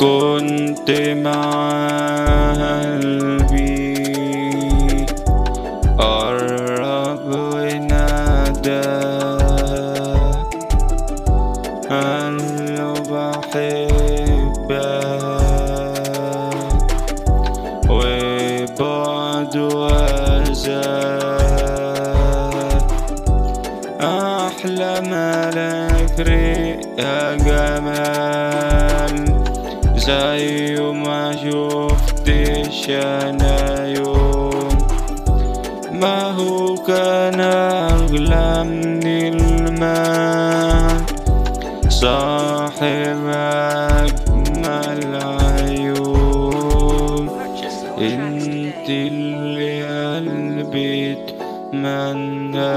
كنت مع قلبي قرب ونادى قاله بحبك وبعد وزاد أحلى ملك رئة جمال زي ما شفتش أنا يوم ما هو كان أغلى من المال صاحب أجمل عيون انت اللي قلبي اتمنى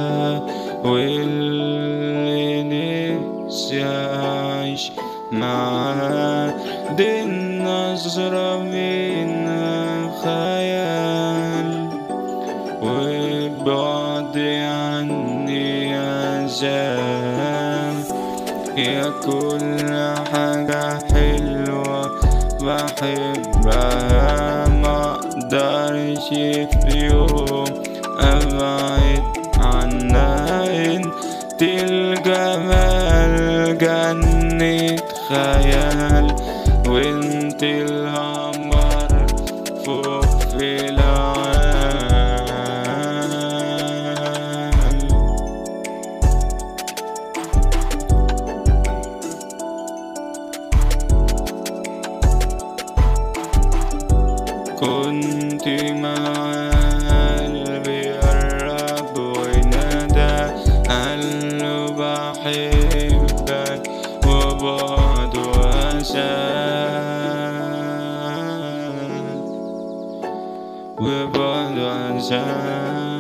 واللي نفسي اعيش معاه دي النظرة من خيال وبعد عني عذاب يا كل حاجة حلوة بحبها ما اقدرش في يوم ابعد عنها انت الجمال جنة خيال وانت القمر فوق في العال كنت مع قلبي قرب ونادى قاله بحبك وبعد وزاد وبعد وزاد